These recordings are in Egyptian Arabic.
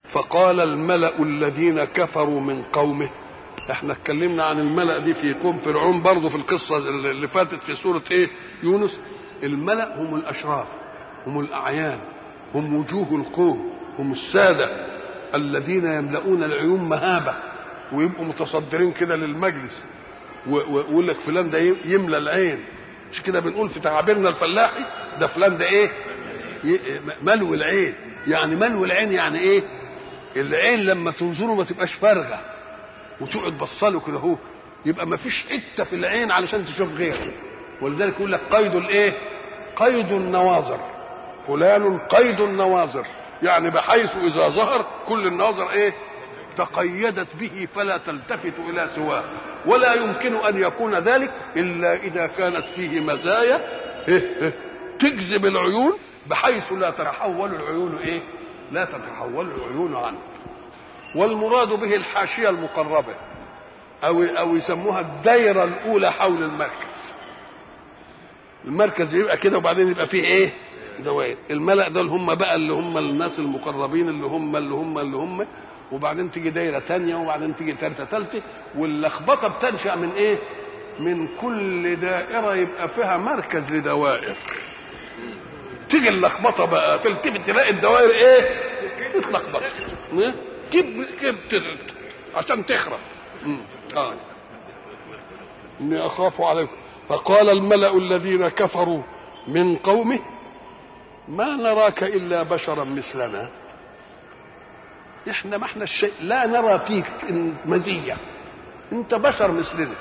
فقال الملأ الذين كفروا من قومه احنا اتكلمنا عن الملأ دي في قوم فرعون برضه في القصة اللي فاتت في سورة ايه يونس الملأ هم الأشراف هم الأعيان هم وجوه القوم هم السادة الذين يملؤون العيون مهابة ويبقوا متصدرين كده للمجلس ويقول لك فلان ده يملى العين مش كده بنقول في تعابيرنا الفلاحي ده فلان ده ايه ملو العين يعني ملو العين يعني ايه العين لما تنظره ما تبقاش فارغه وتقعد بصله كده اهو يبقى ما فيش حته في العين علشان تشوف غيره ولذلك يقول لك قيد الايه قيد النواظر فلان قيد النواظر يعني بحيث اذا ظهر كل النواظر ايه تقيدت به فلا تلتفت الى سواه ولا يمكن ان يكون ذلك الا اذا كانت فيه مزايا تجذب العيون بحيث لا تتحول العيون ايه لا تتحول العيون عنه والمراد به الحاشيه المقربه او او يسموها الدايره الاولى حول المركز المركز يبقى كده وبعدين يبقى فيه ايه دوائر الملأ دول هم بقى اللي هم الناس المقربين اللي هم اللي هم اللي هم وبعدين تيجي دايره تانية وبعدين تيجي ثالثه ثالثه واللخبطه بتنشا من ايه من كل دائره يبقى فيها مركز لدوائر تيجي اللخبطه بقى تلتفت تلاقي الدوائر ايه اتلخبطت كب كب عشان تخرب اه اني اخاف عليكم فقال الملا الذين كفروا من قومه ما نراك الا بشرا مثلنا احنا ما احنا الشيء لا نرى فيك مزيه انت بشر مثلنا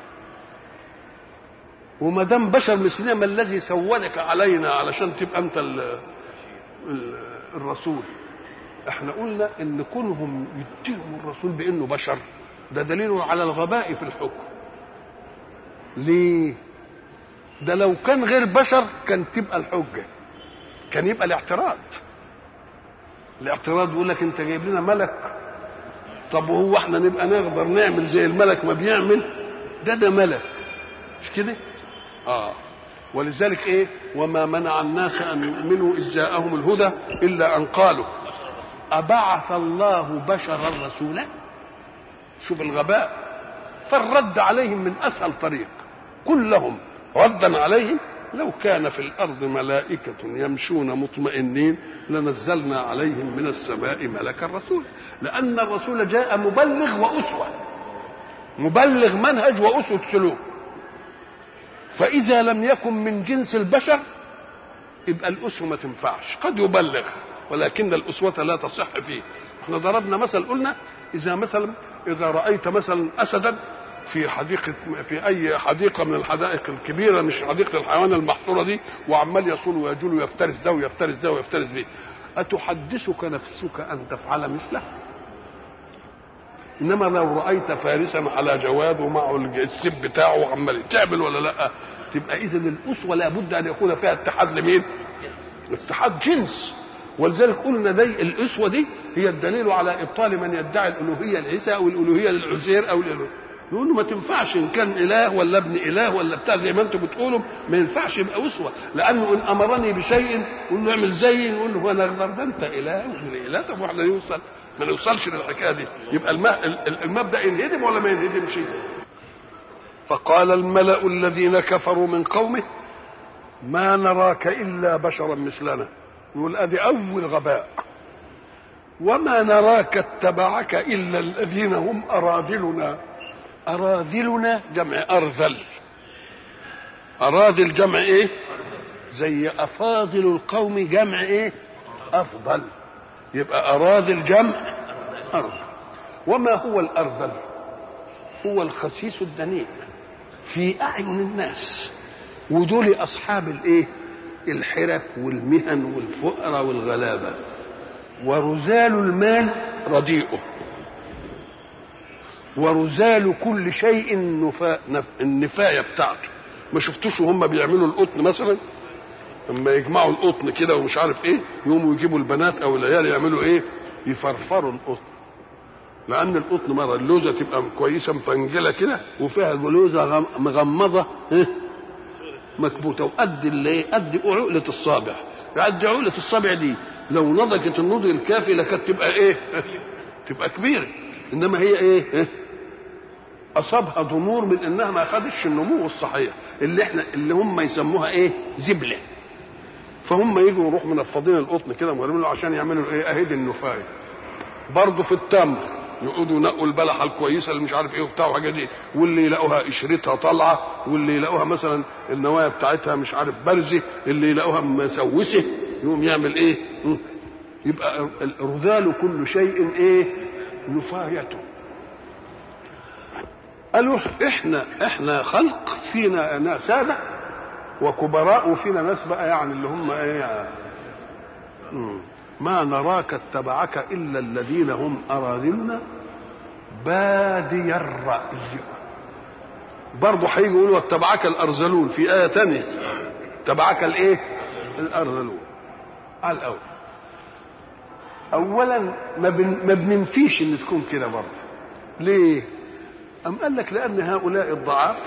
وما دام بشر مثلنا ما الذي سودك علينا علشان تبقى انت ال ال الرسول احنا قلنا ان كونهم يتهموا الرسول بانه بشر ده دليل على الغباء في الحكم ليه ده لو كان غير بشر كان تبقى الحجه كان يبقى الاعتراض الاعتراض يقول لك انت جايب لنا ملك طب وهو احنا نبقى نقدر نعمل زي الملك ما بيعمل ده ده ملك مش كده اه ولذلك ايه وما منع الناس ان يؤمنوا اذ جاءهم الهدى الا ان قالوا ابعث الله بشرا رسولا شوف الغباء فالرد عليهم من اسهل طريق قل لهم ردا عليهم لو كان في الارض ملائكه يمشون مطمئنين لنزلنا عليهم من السماء ملكا رسولا لان الرسول جاء مبلغ واسوه مبلغ منهج واسوه سلوك فاذا لم يكن من جنس البشر يبقى الاسوه ما تنفعش قد يبلغ ولكن الاسوه لا تصح فيه احنا ضربنا مثل قلنا اذا مثلا اذا رايت مثلا اسدا في حديقة في أي حديقة من الحدائق الكبيرة مش حديقة الحيوان المحصورة دي وعمال يصول ويجول ويفترس ده ويفترس ده ويفترس به أتحدثك نفسك أن تفعل مثله؟ إنما لو رأيت فارسا على جواد ومعه السب بتاعه وعمال تعمل ولا لا؟ تبقى إذا الأسوة لابد أن يكون فيها اتحاد لمين؟ اتحاد جنس ولذلك قلنا دي الأسوة دي هي الدليل على إبطال من يدعي الألوهية لعيسى أو الألوهية للعزير أو الألوهية يقول له ما تنفعش ان كان اله ولا ابن اله ولا بتاع زي ما انتم بتقولوا ما ينفعش يبقى اسوه لانه ان امرني بشيء يقول له اعمل زيي يقول له انا اقدر ده انت اله وابن اله طب واحنا نوصل ما نوصلش للحكايه دي يبقى المبدا ينهدم ولا ما ينهدمش فقال الملا الذين كفروا من قومه ما نراك الا بشرا مثلنا يقول ادي اول غباء وما نراك اتبعك الا الذين هم اراذلنا أراذلنا جمع أرذل أراذل جمع إيه زي أفاضل القوم جمع إيه أفضل يبقى أراذل جمع أرذل وما هو الأرذل هو الخسيس الدنيء في أعين الناس ودول أصحاب الإيه الحرف والمهن والفقر والغلابة ورزال المال رديئه ورزال كل شيء النفا... النفايه بتاعته ما شفتوش وهم بيعملوا القطن مثلا لما يجمعوا القطن كده ومش عارف ايه يقوموا يجيبوا البنات او العيال يعملوا ايه يفرفروا القطن لان القطن مره اللوزه تبقى كويسه مفنجله كده وفيها لوزه مغمضه إيه؟ مكبوته وقد اللي قد عقله الصابع قد عقله الصابع دي لو نضجت النضج الكافي لكانت تبقى ايه تبقى كبيره انما هي ايه اصابها ضمور من انها ما خدتش النمو الصحيح اللي احنا اللي هم يسموها ايه زبله فهم يجوا يروحوا منفضين القطن كده مغربين عشان يعملوا ايه اهيد النفايه برضه في التمر يقعدوا ينقوا البلحه الكويسه اللي مش عارف ايه وبتاع وحاجات دي واللي يلاقوها قشرتها طالعه واللي يلاقوها مثلا النوايا بتاعتها مش عارف برزه اللي يلاقوها مسوسه يقوم يعمل ايه؟ يبقى الرذال كل شيء ايه؟ نفايته قالوا احنا احنا خلق فينا ناس ساده وكبراء وفينا ناس بقى يعني اللي هم ايه ما نراك اتبعك الا الذين هم اراذلنا بادي الراي برضه هيجي يقولوا اتبعك الارذلون في ايه تانية اتبعك الايه الارذلون على الاول اولا ما, بن ما بننفيش ان تكون كده برضه ليه ام قال لك لان هؤلاء الضعاف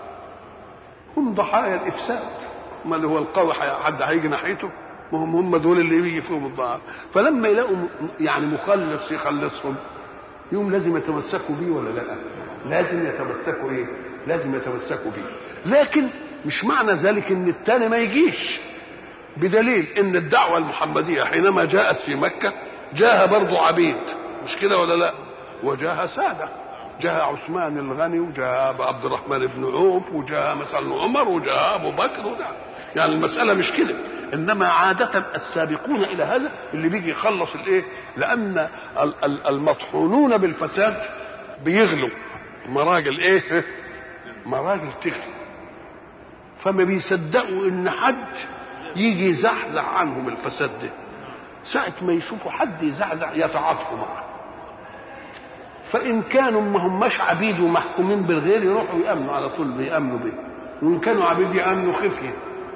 هم ضحايا الافساد ما اللي هو القوي حد هيجي ناحيته ما هم هم دول اللي يجي فيهم الضعاف فلما يلاقوا يعني مخلص يخلصهم يوم لازم يتمسكوا بيه ولا لا لازم يتمسكوا ايه لازم يتمسكوا بيه لكن مش معنى ذلك ان الثاني ما يجيش بدليل ان الدعوه المحمديه حينما جاءت في مكه جاءها برضو عبيد مش كده ولا لا وجاءها ساده جاء عثمان الغني وجاء عبد الرحمن بن عوف وجاء مثلا عمر وجاء ابو بكر وجاء يعني المساله مش كده انما عاده السابقون الى هذا اللي بيجي يخلص الايه لان المطحونون بالفساد بيغلوا مراجل ايه مراجل تغلي فما بيصدقوا ان حد يجي يزحزح عنهم الفساد ده ساعة ما يشوفوا حد يزحزح يتعاطفوا معه فإن كانوا ما هماش عبيد ومحكومين بالغير يروحوا يأمنوا على طول بيأمنوا به وإن كانوا عبيد يأمنوا خفية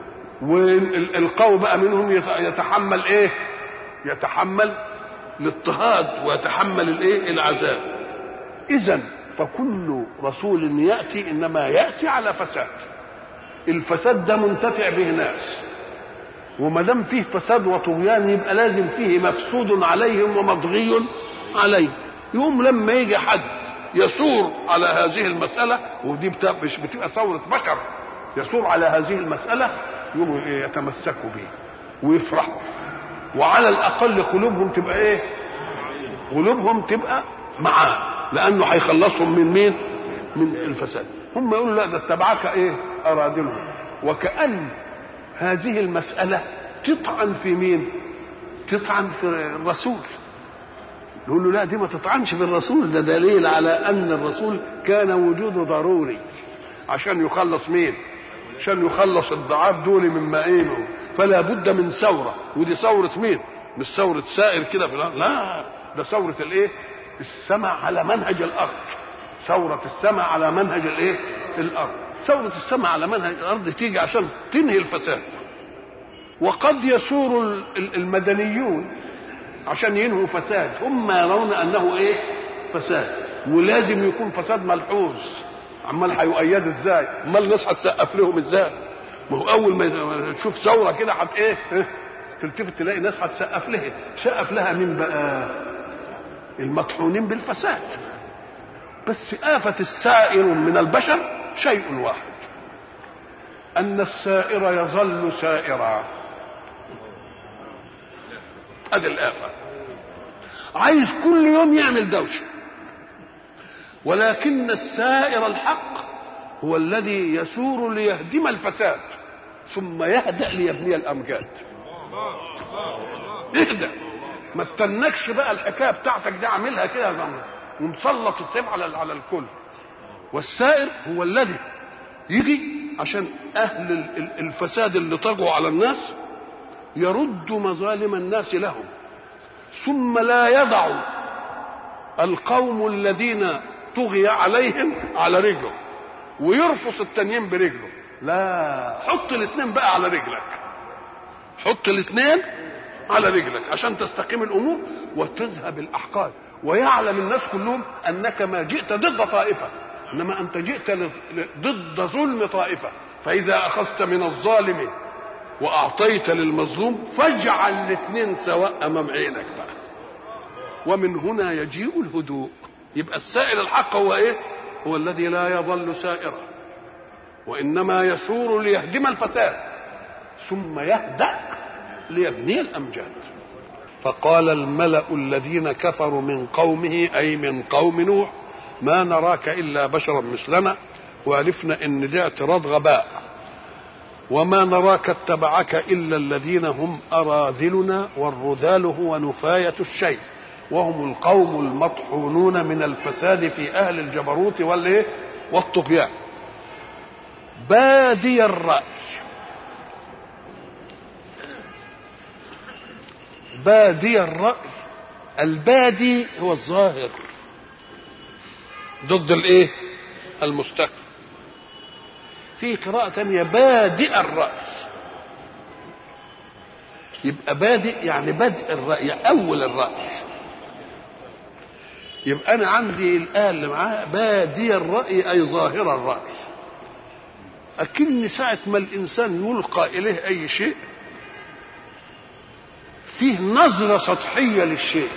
والقوي بقى منهم يتحمل ايه يتحمل الاضطهاد ويتحمل الايه العذاب اذا فكل رسول ياتي انما ياتي على فساد الفساد ده منتفع به ناس وما دام فيه فساد وطغيان يبقى لازم فيه مفسود عليهم ومضغي عليه يوم لما يجي حد يثور على هذه المسألة ودي مش بتبقى ثورة بشر يثور على هذه المسألة يقوموا إيه يتمسكوا به ويفرحوا وعلى الاقل قلوبهم تبقى ايه قلوبهم تبقى معاه لانه هيخلصهم من مين من الفساد هم يقولوا لا ده اتبعك ايه ارادلهم وكأن هذه المسألة تطعن في مين تطعن في الرسول يقول له لا دي ما تطعنش في الرسول ده دليل على ان الرسول كان وجوده ضروري عشان يخلص مين عشان يخلص الضعاف دول من مائينهم فلا بد من ثوره ودي ثوره مين مش ثوره سائر كده في الارض لا ده ثوره الايه السمع على منهج الارض ثوره السمع على منهج الايه الارض ثوره السمع على منهج الارض تيجي عشان تنهي الفساد وقد يثور المدنيون عشان ينهوا فساد هم يرون انه ايه فساد ولازم يكون فساد ملحوظ عمال هيؤيدوا ازاي امال الناس هتسقف لهم ازاي ما هو اول ما تشوف ثوره كده هت ايه تلتفت تلاقي ناس هتسقف لها سقف لها مين بقى المطحونين بالفساد بس آفة السائر من البشر شيء واحد أن السائر يظل سائرا هذه الآفة عايز كل يوم يعمل دوشة ولكن السائر الحق هو الذي يسور ليهدم الفساد ثم يهدأ ليبني الأمجاد اهدأ ما تتنكش بقى الحكايه بتاعتك دي عاملها كده ومسلط السيف على على الكل والسائر هو الذي يجي عشان اهل الفساد اللي طغوا على الناس يرد مظالم الناس لهم ثم لا يضع القوم الذين طغي عليهم على رجله ويرفص التانيين برجله لا حط الاثنين بقى على رجلك حط الاثنين على رجلك عشان تستقيم الامور وتذهب الاحقاد ويعلم الناس كلهم انك ما جئت ضد طائفه انما انت جئت ضد ظلم طائفه فاذا اخذت من الظالم واعطيت للمظلوم فاجعل الاثنين سواء امام عينك بقى ومن هنا يجيء الهدوء يبقى السائل الحق هو ايه هو الذي لا يظل سائرا وانما يسور ليهدم الفتاه ثم يهدا ليبني الامجاد فقال الملا الذين كفروا من قومه اي من قوم نوح ما نراك الا بشرا مثلنا وعرفنا ان ده اعتراض غباء وما نراك اتبعك الا الذين هم اراذلنا والرذال هو نفايه الشيء وهم القوم المطحونون من الفساد في اهل الجبروت والايه والطغيان بادي الراي بادي الراي البادي هو الظاهر ضد الايه المستكبر في قراءة تانية بادئ الرأي يبقى بادئ يعني بدء الرأي أول الرأي يبقى أنا عندي الآية اللي معاها بادي الرأي أي ظاهر الرأي أكن ساعة ما الإنسان يلقى إليه أي شيء فيه نظرة سطحية للشيء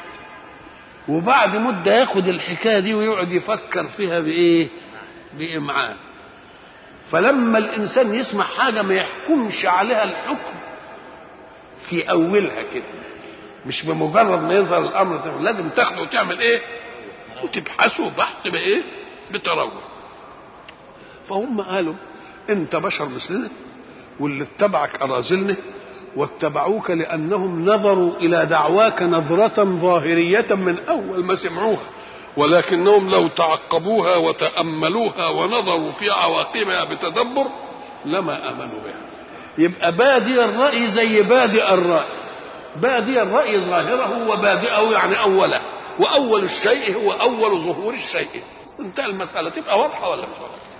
وبعد مدة ياخد الحكاية دي ويقعد يفكر فيها بإيه؟ بإمعان فلما الإنسان يسمع حاجة ما يحكمش عليها الحكم في أولها كده مش بمجرد ما يظهر الأمر لازم تاخده وتعمل إيه؟ وتبحثه بحث بإيه؟ بتروع فهم قالوا أنت بشر مثلنا واللي اتبعك أراذلنا واتبعوك لأنهم نظروا إلى دعواك نظرة ظاهرية من أول ما سمعوها ولكنهم لو تعقبوها وتأملوها ونظروا في عواقبها بتدبر لما آمنوا بها يبقى بادي الرأي زي بادئ الرأي بادي الرأي ظاهره وبادئه يعني أوله وأول الشيء هو أول ظهور الشيء انتهى المسألة تبقى واضحة ولا مش واضحة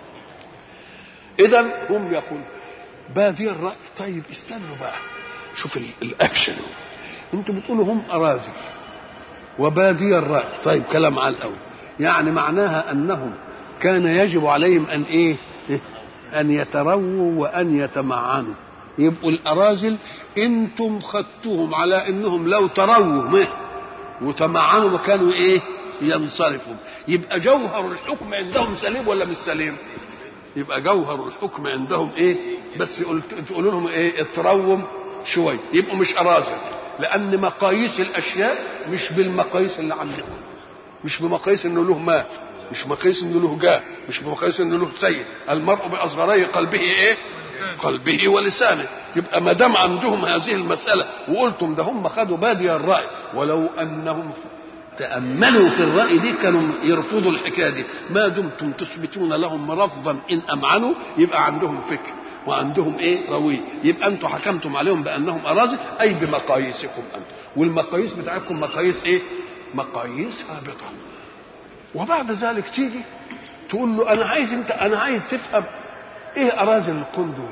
إذا هم يقول بادي الرأي طيب استنوا بقى شوف الأكشن انتوا بتقولوا هم أراذل وبادي الرأي طيب كلام على الأول يعني معناها أنهم كان يجب عليهم أن إيه أن يترووا وأن يتمعنوا يبقوا الأراذل أنتم خدتوهم على أنهم لو ترووا وتمعنوا ما كانوا إيه ينصرفوا يبقى جوهر الحكم عندهم سليم ولا مش سليم يبقى جوهر الحكم عندهم ايه بس تقولوا لهم ايه اتروم شوي يبقوا مش اراذل لان مقاييس الاشياء مش بالمقاييس اللي عندكم مش بمقاييس انه له مال مش مقاييس انه له جاه مش بمقاييس انه له سيد المرء باصغري قلبه ايه قلبه ولسانه يبقى ما دام عندهم هذه المساله وقلتم ده هم خدوا بادي الراي ولو انهم تأملوا في الرأي دي كانوا يرفضوا الحكاية دي ما دمتم تثبتون لهم رفضا إن أمعنوا يبقى عندهم فكر وعندهم ايه روي يبقى انتم حكمتم عليهم بانهم اراذل اي بمقاييسكم انتم والمقاييس بتاعتكم مقاييس ايه مقاييس هابطه وبعد ذلك تيجي تقول له انا عايز انت انا عايز تفهم ايه اراذل القوم دول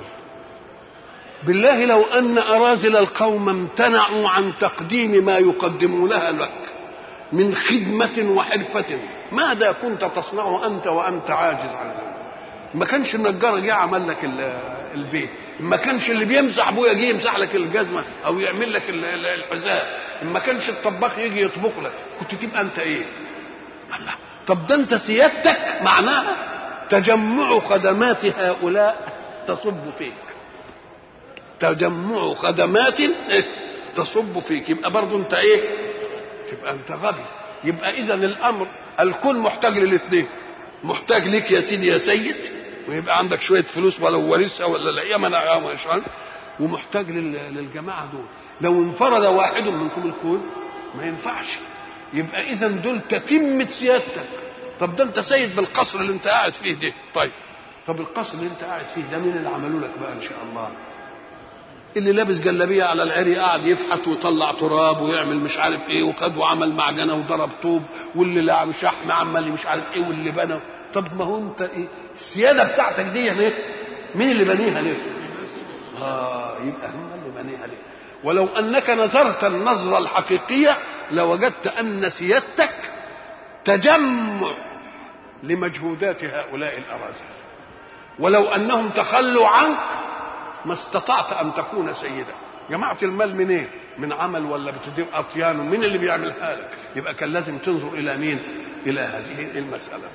بالله لو ان اراذل القوم امتنعوا عن تقديم ما يقدمونها لك من خدمة وحرفة ماذا كنت تصنع أنت وأنت عاجز عن ذلك ما كانش النجار جه عمل لك البيت ما كانش اللي بيمسح ابويا جه يمسح لك الجزمه او يعمل لك الحذاء ما كانش الطباخ يجي يطبخ لك كنت تبقى انت ايه الله طب ده انت سيادتك معناها تجمع خدمات هؤلاء تصب فيك تجمع خدمات تصب فيك يبقى برضه انت ايه تبقى انت غبي يبقى اذا الامر الكل محتاج للاثنين محتاج ليك يا سيدي يا سيد ويبقى عندك شويه فلوس ولو ورثها ولا لا منع مش ومحتاج للجماعه دول لو انفرد واحد منكم الكون ما ينفعش يبقى اذا دول تتمه سيادتك طب ده انت سيد بالقصر اللي انت قاعد فيه ده طيب طب القصر اللي انت قاعد فيه ده مين اللي عملوا لك بقى ان شاء الله اللي لابس جلابيه على العري قاعد يفحت ويطلع تراب ويعمل مش عارف ايه وخد وعمل معجنه وضرب طوب واللي لعب شحم عمل مش عارف ايه واللي بنى طب ما هو انت ايه السياده بتاعتك دي ليه؟ مين اللي بنيها ليه؟ اه يبقى هم اللي بنيها ليه؟ ولو انك نظرت النظره الحقيقيه لوجدت ان سيادتك تجمع لمجهودات هؤلاء الاراذل ولو انهم تخلوا عنك ما استطعت ان تكون سيدا جمعت المال منين إيه؟ من عمل ولا بتدير اطيان مين اللي بيعملها لك يبقى كان لازم تنظر الى مين الى هذه المساله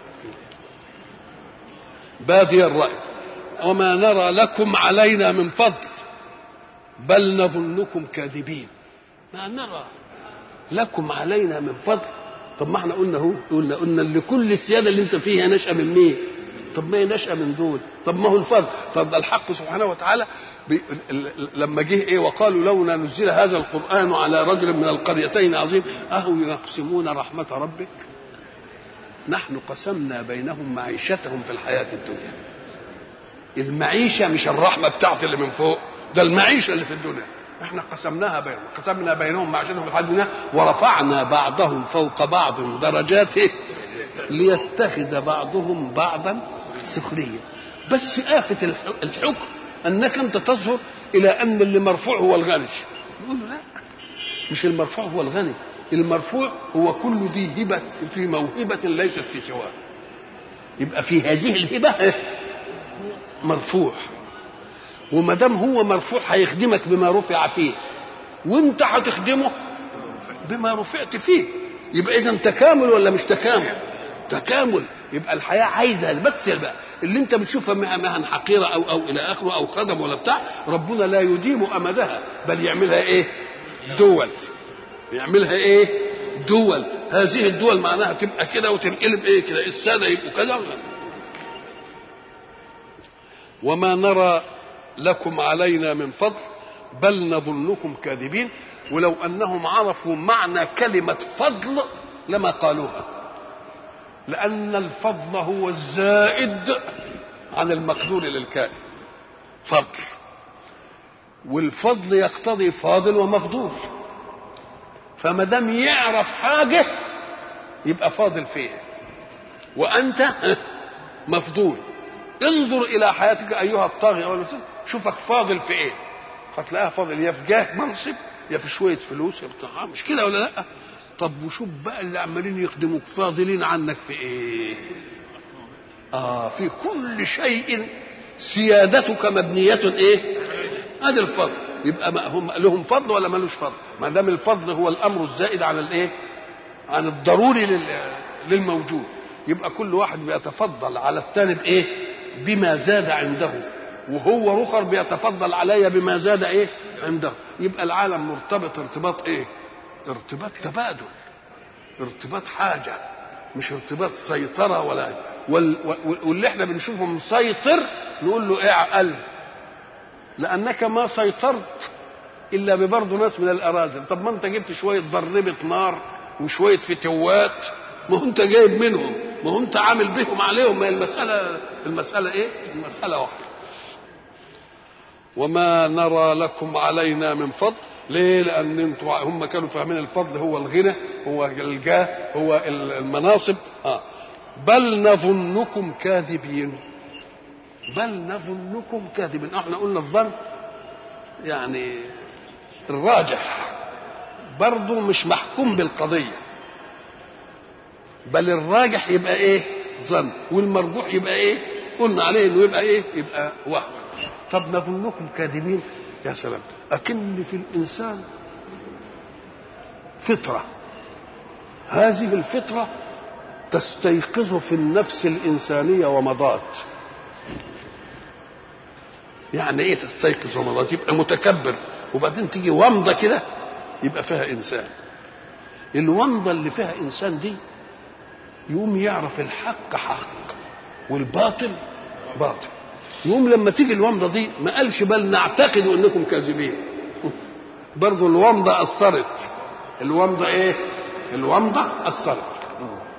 بادي الراي وما نرى لكم علينا من فضل بل نظنكم كاذبين ما نرى لكم علينا من فضل طب ما احنا قلنا هو قلنا قلنا لكل السياده اللي انت فيها نشأة من مين؟ طب ما هي نشأة من دول طب ما هو الفضل طب ده الحق سبحانه وتعالى بي... لما جه ايه وقالوا لولا نزل هذا القرآن على رجل من القريتين عظيم أهو يقسمون رحمة ربك نحن قسمنا بينهم معيشتهم في الحياة الدنيا المعيشة مش الرحمة بتاعت اللي من فوق ده المعيشة اللي في الدنيا احنا قسمناها بينهم قسمنا بينهم معيشتهم في الحياة الدنيا ورفعنا بعضهم فوق بعض درجات ليتخذ بعضهم بعضا سخريا بس آفة الحكم أنك أنت تظهر إلى أن اللي مرفوع هو الغني نقول له لا مش المرفوع هو الغني المرفوع هو كل ذي هبة في موهبة ليست في سواه يبقى في هذه الهبة مرفوع وما دام هو مرفوع هيخدمك بما رفع فيه وانت هتخدمه بما رفعت فيه يبقى اذا تكامل ولا مش تكامل تكامل يبقى الحياه عايزه بس بقى اللي انت بتشوفها مهن حقيره او او الى اخره او خدم ولا بتاع ربنا لا يديم امدها بل يعملها ايه؟ دول يعملها ايه؟ دول هذه الدول معناها تبقى كده وتنقلب ايه كده الساده يبقوا كذا وما نرى لكم علينا من فضل بل نظنكم كاذبين ولو انهم عرفوا معنى كلمه فضل لما قالوها لان الفضل هو الزائد عن المقدور للكائن فضل والفضل يقتضي فاضل ومفضول فما دام يعرف حاجه يبقى فاضل فيها وانت مفضول انظر الى حياتك ايها الطاغي او شوفك فاضل في ايه هتلاقيها فاضل يا في جاه منصب يا في شويه فلوس يا بتاع مش كده ولا لا طب وشوف بقى اللي عمالين يخدموك فاضلين عنك في ايه اه في كل شيء سيادتك مبنية ايه ادي الفضل يبقى ما هم لهم فضل ولا ملوش فضل ما دام الفضل هو الامر الزائد عن الايه عن الضروري للموجود يبقى كل واحد بيتفضل على الثاني بايه بما زاد عنده وهو رخر بيتفضل علي بما زاد ايه عنده يبقى العالم مرتبط ارتباط ايه ارتباط تبادل ارتباط حاجة مش ارتباط سيطرة ولا وال... واللي احنا بنشوفه مسيطر نقول له اعقل لأنك ما سيطرت إلا ببرضه ناس من الأراذل طب ما أنت جبت شوية ضربة نار وشوية فتوات ما هو أنت جايب منهم ما هو أنت عامل بهم عليهم ما المسألة المسألة إيه؟ المسألة واحدة وما نرى لكم علينا من فضل ليه لان انتم هم كانوا فاهمين الفضل هو الغنى هو الجاه هو المناصب آه. بل نظنكم كاذبين بل نظنكم كاذبين احنا قلنا الظن يعني الراجح برضه مش محكوم بالقضيه بل الراجح يبقى ايه ظن والمرجوح يبقى ايه قلنا عليه انه يبقى ايه يبقى وهم طب نظنكم كاذبين يا سلام أكن في الإنسان فطرة هذه الفطرة تستيقظ في النفس الإنسانية ومضات يعني إيه تستيقظ ومضات يبقى متكبر وبعدين تيجي ومضة كده يبقى فيها إنسان الومضة اللي فيها إنسان دي يقوم يعرف الحق حق والباطل باطل يقوم لما تيجي الومضه دي ما قالش بل نعتقد انكم كاذبين برضه الومضه اثرت الومضه ايه الومضه اثرت